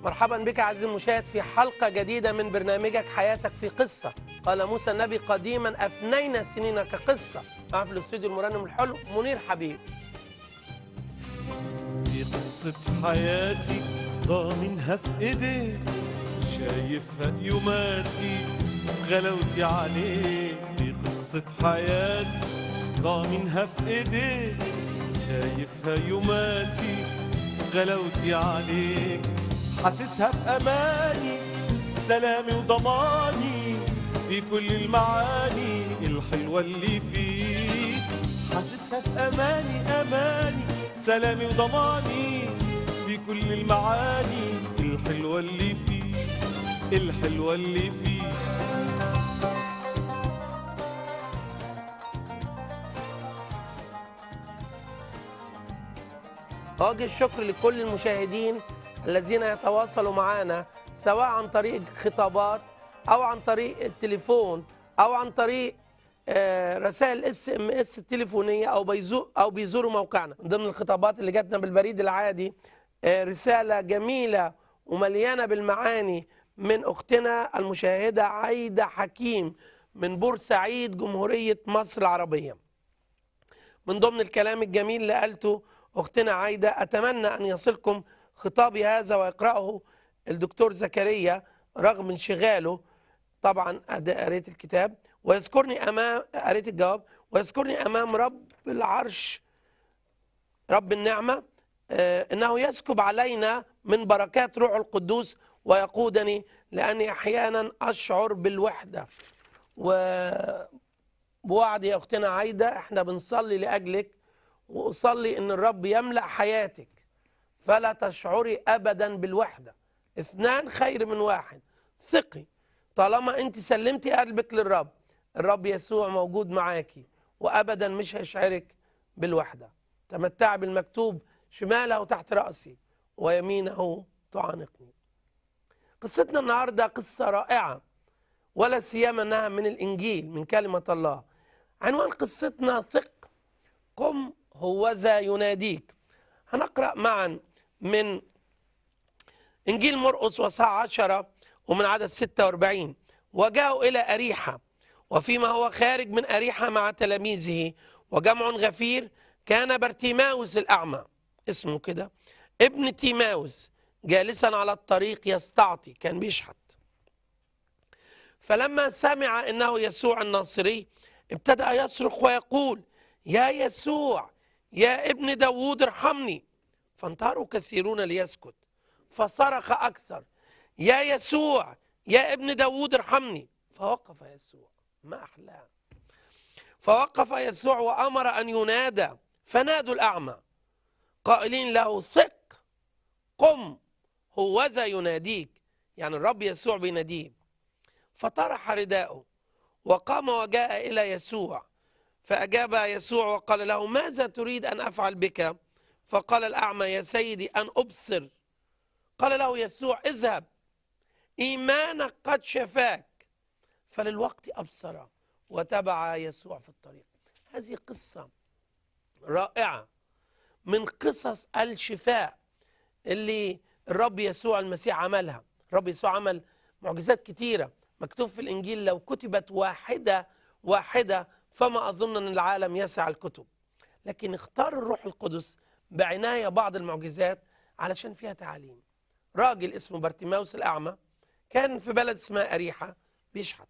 مرحبا بك عزيزي المشاهد في حلقة جديدة من برنامجك حياتك في قصة قال موسى النبي قديما أفنينا سنين كقصة معنا في الاستوديو المرنم الحلو منير حبيب دي قصة حياتي ضامنها في ايديك شايفها يوماتي غلاوتي عليك دي قصة حياتي ضامنها في ايديك شايفها يوماتي غلاوتي عليك حاسسها في اماني سلامي وضماني في كل المعاني الحلوة اللي فيك حاسسها في اماني اماني سلامي وضماني في كل المعاني الحلوة اللي فيك الحلوة اللي فيك أوجه الشكر لكل المشاهدين الذين يتواصلوا معنا سواء عن طريق خطابات أو عن طريق التليفون أو عن طريق آه، رسائل اس ام اس التليفونيه او بيزو او بيزوروا موقعنا من ضمن الخطابات اللي جاتنا بالبريد العادي آه، رساله جميله ومليانه بالمعاني من اختنا المشاهده عايده حكيم من بورسعيد جمهوريه مصر العربيه من ضمن الكلام الجميل اللي قالته اختنا عايده اتمنى ان يصلكم خطابي هذا ويقراه الدكتور زكريا رغم انشغاله طبعا أد- قريت الكتاب ويذكرني امام قريت الجواب ويذكرني امام رب العرش رب النعمه آه، انه يسكب علينا من بركات روح القدوس ويقودني لاني احيانا اشعر بالوحده وبوعد يا اختنا عايده احنا بنصلي لاجلك واصلي ان الرب يملا حياتك فلا تشعري ابدا بالوحده اثنان خير من واحد ثقي طالما انت سلمتي قلبك للرب الرب يسوع موجود معاكي وابدا مش هيشعرك بالوحده تمتعي بالمكتوب شماله تحت راسي ويمينه تعانقني قصتنا النهارده قصه رائعه ولا سيما انها من الانجيل من كلمه الله عنوان قصتنا ثق قم هوذا يناديك هنقرا معا من انجيل مرقس وصاع عشرة ومن عدد 46 وجاءوا الى اريحه وفيما هو خارج من اريحه مع تلاميذه وجمع غفير كان برتيماوس الاعمى اسمه كده ابن تيماوس جالسا على الطريق يستعطي كان بيشحت فلما سمع انه يسوع الناصري ابتدأ يصرخ ويقول يا يسوع يا ابن داوود ارحمني فانتهروا كثيرون ليسكت فصرخ أكثر يا يسوع يا ابن داوود ارحمني فوقف يسوع ما أحلاه فوقف يسوع وأمر أن ينادى فنادوا الأعمى قائلين له ثق قم هوذا يناديك يعني الرب يسوع بيناديه فطرح رداءه وقام وجاء إلى يسوع فأجاب يسوع وقال له ماذا تريد أن أفعل بك فقال الأعمى يا سيدي أن أبصر قال له يسوع اذهب إيمانك قد شفاك فللوقت أبصر وتبع يسوع في الطريق هذه قصة رائعة من قصص الشفاء اللي الرب يسوع المسيح عملها الرب يسوع عمل معجزات كتيرة مكتوب في الإنجيل لو كتبت واحدة واحدة فما أظن أن العالم يسع الكتب لكن اختار الروح القدس بعناية بعض المعجزات علشان فيها تعاليم راجل اسمه بارتيماوس الأعمى كان في بلد اسمها أريحة بيشحت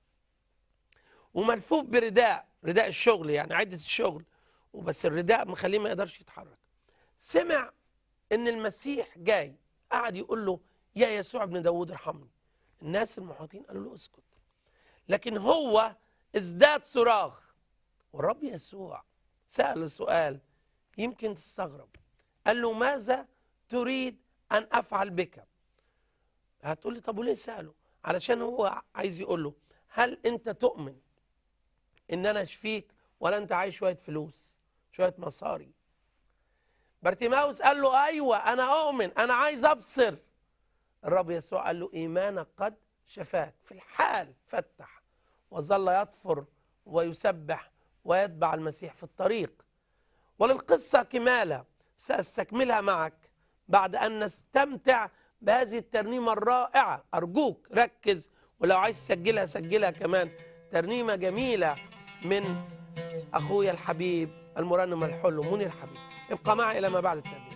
وملفوف برداء رداء الشغل يعني عدة الشغل وبس الرداء مخليه ما يقدرش يتحرك سمع ان المسيح جاي قعد يقول له يا يسوع ابن داوود ارحمني الناس المحيطين قالوا له اسكت لكن هو ازداد صراخ والرب يسوع سأله سؤال يمكن تستغرب قال له ماذا تريد أن أفعل بك هتقول لي طب وليه سأله علشان هو عايز يقول له هل أنت تؤمن إن أنا أشفيك ولا أنت عايز شوية فلوس شوية مصاري بارتيماوس قال له أيوة أنا أؤمن أنا عايز أبصر الرب يسوع قال له إيمانك قد شفاك في الحال فتح وظل يطفر ويسبح ويتبع المسيح في الطريق وللقصة كمالة سأستكملها معك بعد أن نستمتع بهذه الترنيمة الرائعة أرجوك ركز ولو عايز تسجلها سجلها كمان ترنيمة جميلة من أخويا الحبيب المرنم الحلو منير حبيب ابقى معي إلى ما بعد الترنيمة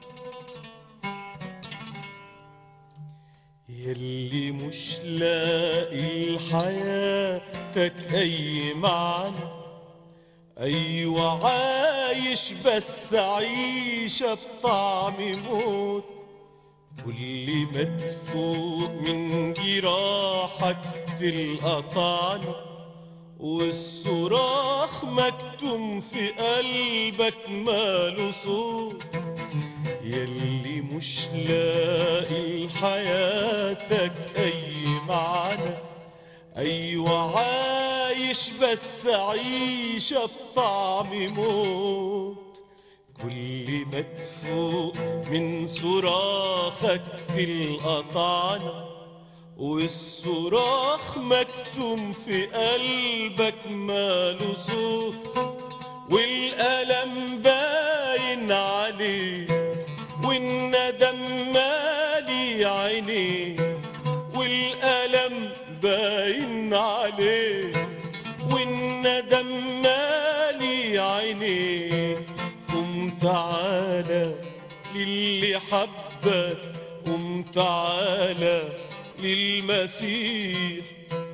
يلي مش لاقي لحياتك أي معنى أيوة عايش بس عيشة بطعم موت كل ما تفوق من جراحك تلقى طعنة والصراخ مكتوم في قلبك ماله صوت يلي مش لاقي لحياتك أي معنى أيوة عايش بس عيشة بطعم موت كل ما تفوق من صراخك تلقى طعنة والصراخ مكتوم في قلبك ماله صوت والألم باين عليه والندم مالي عينيه والألم باين عليه والندم مالي عينيه قم تعالى للي حبك قم تعالى للمسيح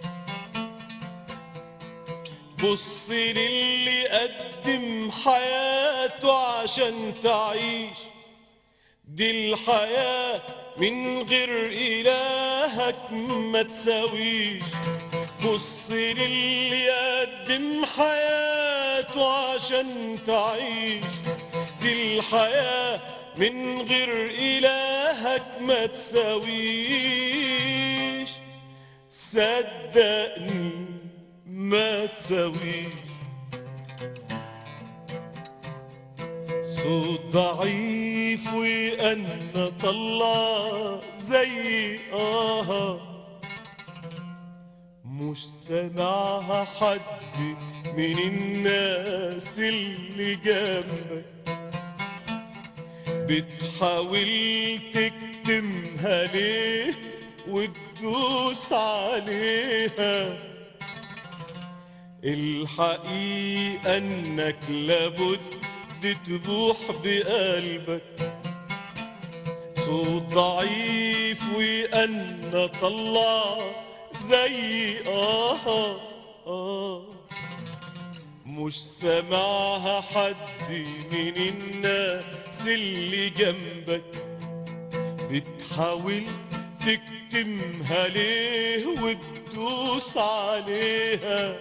بص للي قدم حياته عشان تعيش دي الحياة من غير إلهك ما تساويش بص للي قدم حياته عشان تعيش دي الحياة من غير إلهك ما تساويش صدقني ما تساويش صوت ضعيف وأنا طلع زي آه مش سامعها حد من الناس اللي جنبك بتحاول تكتمها ليه وتدوس عليها الحقيقة انك لابد تبوح بقلبك صوت ضعيف وأنا طلع زي آه آه مش سامعها حد من الناس اللي جنبك بتحاول تكتمها ليه وتدوس عليها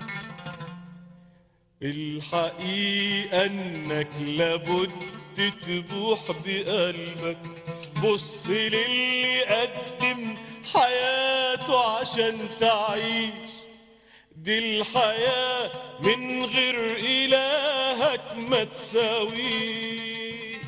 الحقيقة انك لابد تبوح بقلبك بص للي قدم حياته عشان تعيش دي الحياة من غير إلهك ما تساويش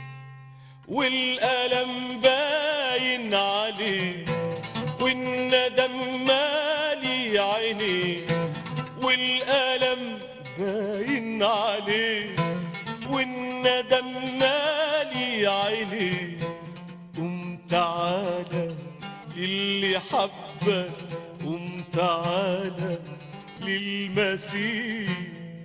والألم باين عليه والندم مالي عينيه والألم باين عليه والندم مالي عينيه قم تعالى للي حبك قم تعالى للمسيح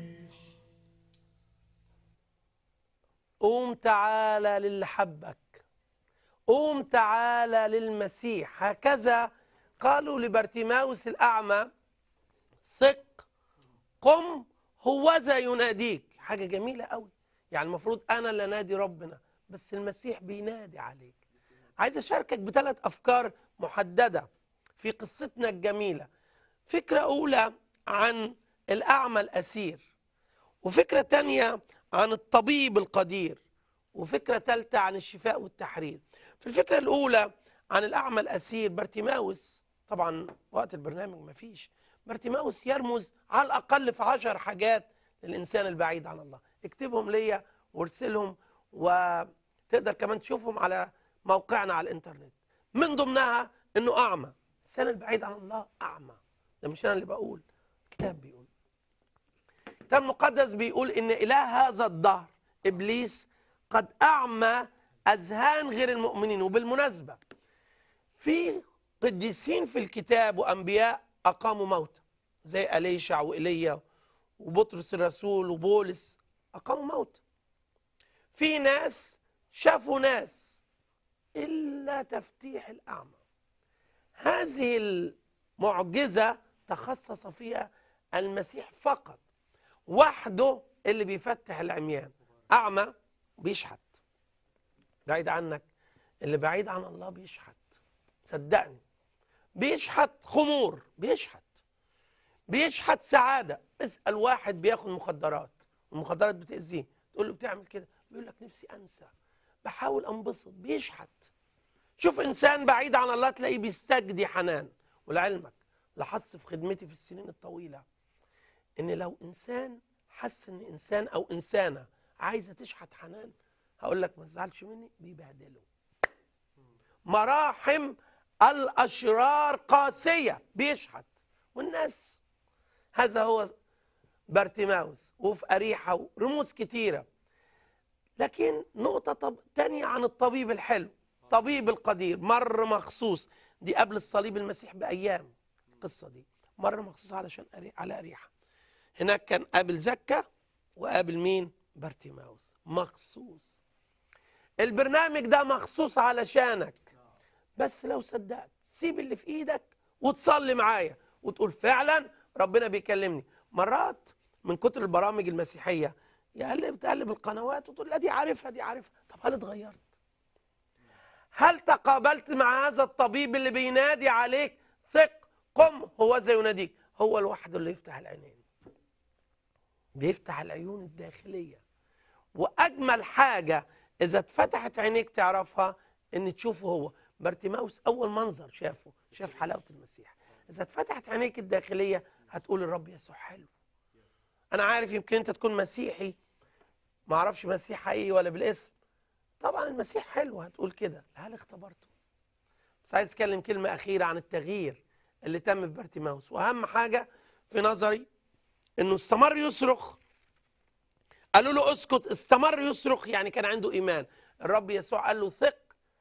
قوم تعالى للي حبك قوم تعالى للمسيح هكذا قالوا لبرتيماوس الأعمى ثق قم هوذا يناديك حاجة جميلة قوي يعني المفروض أنا اللي نادي ربنا بس المسيح بينادي عليك عايز أشاركك بثلاث أفكار محددة في قصتنا الجميلة فكرة أولى عن الأعمى الأسير وفكرة تانية عن الطبيب القدير وفكرة ثالثة عن الشفاء والتحرير في الفكرة الأولى عن الأعمى الأسير برتيماوس طبعا وقت البرنامج مفيش برتيماوس يرمز على الأقل في عشر حاجات للإنسان البعيد عن الله اكتبهم ليا وارسلهم وتقدر كمان تشوفهم على موقعنا على الإنترنت من ضمنها إنه أعمى الإنسان البعيد عن الله أعمى ده مش أنا اللي بقول الكتاب بيقول الكتاب المقدس بيقول ان اله هذا الدهر ابليس قد اعمى اذهان غير المؤمنين وبالمناسبه في قديسين في الكتاب وانبياء اقاموا موتى زي اليشع وايليا وبطرس الرسول وبولس اقاموا موتى في ناس شافوا ناس الا تفتيح الاعمى هذه المعجزه تخصص فيها المسيح فقط وحده اللي بيفتح العميان اعمى بيشحت بعيد عنك اللي بعيد عن الله بيشحت صدقني بيشحت خمور بيشحت بيشحت سعاده اسال واحد بياخد مخدرات المخدرات بتاذيه تقول له بتعمل كده بيقول لك نفسي انسى بحاول انبسط بيشحت شوف انسان بعيد عن الله تلاقيه بيستجدي حنان ولعلمك لاحظت في خدمتي في السنين الطويله ان لو انسان حس ان انسان او انسانه عايزه تشحت حنان هقول لك ما تزعلش مني بيبهدلوا مراحم الاشرار قاسيه بيشحت والناس هذا هو بارتيماوس وفي اريحه رموز كتيره لكن نقطة طب تانية عن الطبيب الحلو طبيب القدير مر مخصوص دي قبل الصليب المسيح بأيام القصة دي مر مخصوص علشان أري... على أريحة هناك كان قابل زكا وقابل مين بارتيماوس مخصوص البرنامج ده مخصوص علشانك بس لو صدقت سيب اللي في ايدك وتصلي معايا وتقول فعلا ربنا بيكلمني مرات من كتر البرامج المسيحيه يقلب تقلب القنوات وتقول لا دي عارفها دي عارفها طب هل اتغيرت هل تقابلت مع هذا الطبيب اللي بينادي عليك ثق قم هو زي يناديك هو الوحيد اللي يفتح العينين بيفتح العيون الداخليه واجمل حاجه اذا اتفتحت عينيك تعرفها ان تشوفه هو بارتيماوس اول منظر شافه شاف حلاوه المسيح اذا اتفتحت عينيك الداخليه هتقول الرب يسوع حلو انا عارف يمكن انت تكون مسيحي ما اعرفش مسيح حقيقي ولا بالاسم طبعا المسيح حلو هتقول كده هل اختبرته بس عايز اتكلم كلمه اخيره عن التغيير اللي تم في بارتيماوس واهم حاجه في نظري انه استمر يصرخ قالوا له اسكت استمر يصرخ يعني كان عنده ايمان الرب يسوع قال له ثق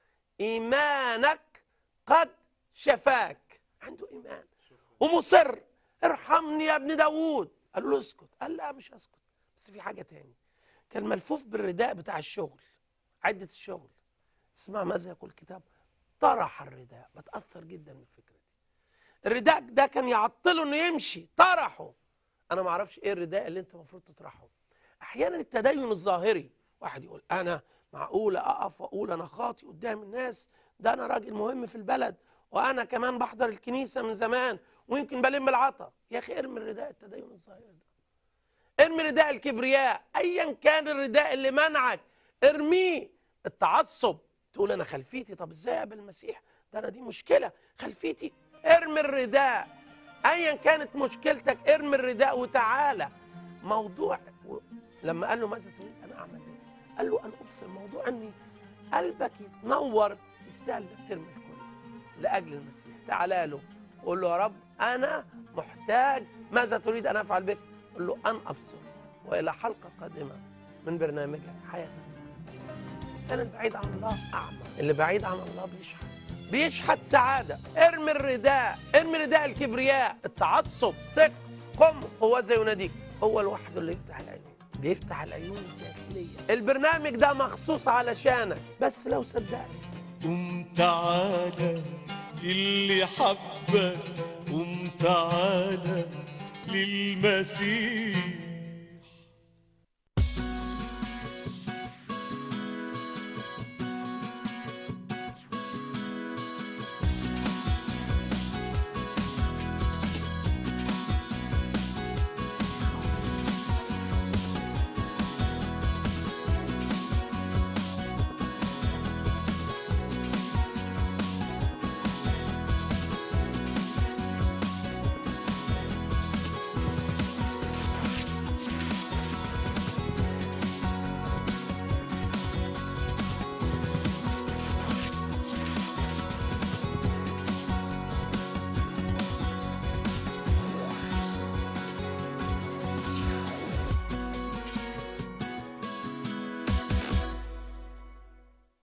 ايمانك قد شفاك عنده ايمان ومصر ارحمني يا ابن داوود قالوا له اسكت قال لا مش هسكت بس في حاجه تاني كان ملفوف بالرداء بتاع الشغل عده الشغل اسمع ماذا يقول الكتاب طرح الرداء بتاثر جدا من الفكره دي الرداء ده كان يعطله انه يمشي طرحه انا ما اعرفش ايه الرداء اللي انت المفروض تطرحه احيانا التدين الظاهري واحد يقول انا معقوله اقف واقول انا خاطي قدام الناس ده انا راجل مهم في البلد وانا كمان بحضر الكنيسه من زمان ويمكن بلم العطا يا اخي ارمي الرداء التدين الظاهري ده ارمي رداء الكبرياء ايا كان الرداء اللي منعك ارميه التعصب تقول انا خلفيتي طب ازاي اقبل المسيح ده انا دي مشكله خلفيتي ارمي الرداء ايا كانت مشكلتك ارمي الرداء وتعالى موضوع و... لما قال له ماذا تريد ان اعمل به قال له ان ابصر موضوع اني قلبك يتنور يستاهل انك ترمي الكل لاجل المسيح تعالى له قول له يا رب انا محتاج ماذا تريد ان افعل بك قل له ان ابصر والى حلقه قادمه من برنامجك حياه الناس الانسان البعيد عن الله اعمى اللي بعيد عن الله بيشحت بيشحت سعاده ارمي الرداء ارمي رداء الكبرياء التعصب ثق قم هو زي يناديك هو الوحيد اللي يفتح العينين بيفتح العيون الداخليه البرنامج ده مخصوص علشانك بس لو صدقني قوم تعالى للي حبك قوم تعالى للمسيح